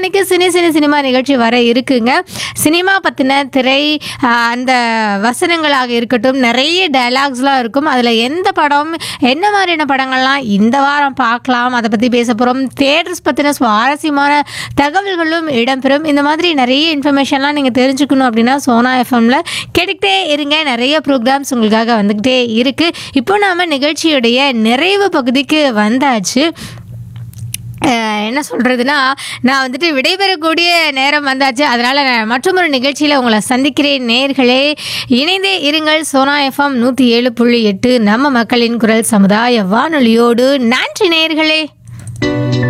மணிக்கு cine cine cinema நிகழ்ச்சி வர இருக்குங்க சினிமா பற்றின திரை ஆஹ், அந்த வசனங்களாக இருக்கட்டும் நிறைய டயலாக்ஸ்லாம் இருக்கும் அதில் எந்த படம் என்ன மாதிரியான படங்கள்லாம் இந்த வாரம் பார்க்கலாம் அதை பற்றி பேச போகிறோம் தேட்டர்ஸ் பற்றின சுவாரஸ்யமான தகவல்களும் இடம்பெறும் இந்த மாதிரி நிறைய இன்ஃபர்மேஷன்லாம் நீங்கள் தெரிஞ்சுக்கணும் அப்படின்னா சோனா எஃப்எம்ல கேட்டுக்கிட்டே இருங்க நிறைய ப்ரோக்ராம்ஸ் உங்களுக்காக வந்துக்கிட்டே இருக்குது இப்போ நாம நிகழ்ச்சியுடைய நிறைவு பகுதிக்கு வந்தாச்சு அஹ் என்ன சொல்கிறதுனா நான் வந்துட்டு விடைபெறக்கூடிய நேரம் வந்தாச்சு அதனால் நான் மற்றொரு நிகழ்ச்சியில் உங்களை சந்திக்கிறேன் நேர்களே இணைந்தே இருங்கள் சோனா எஃப்எம் நூற்றி ஏழு புள்ளி எட்டு நம்ம மக்களின் குரல் சமுதாய வானொலியோடு நன்றி நேர்களே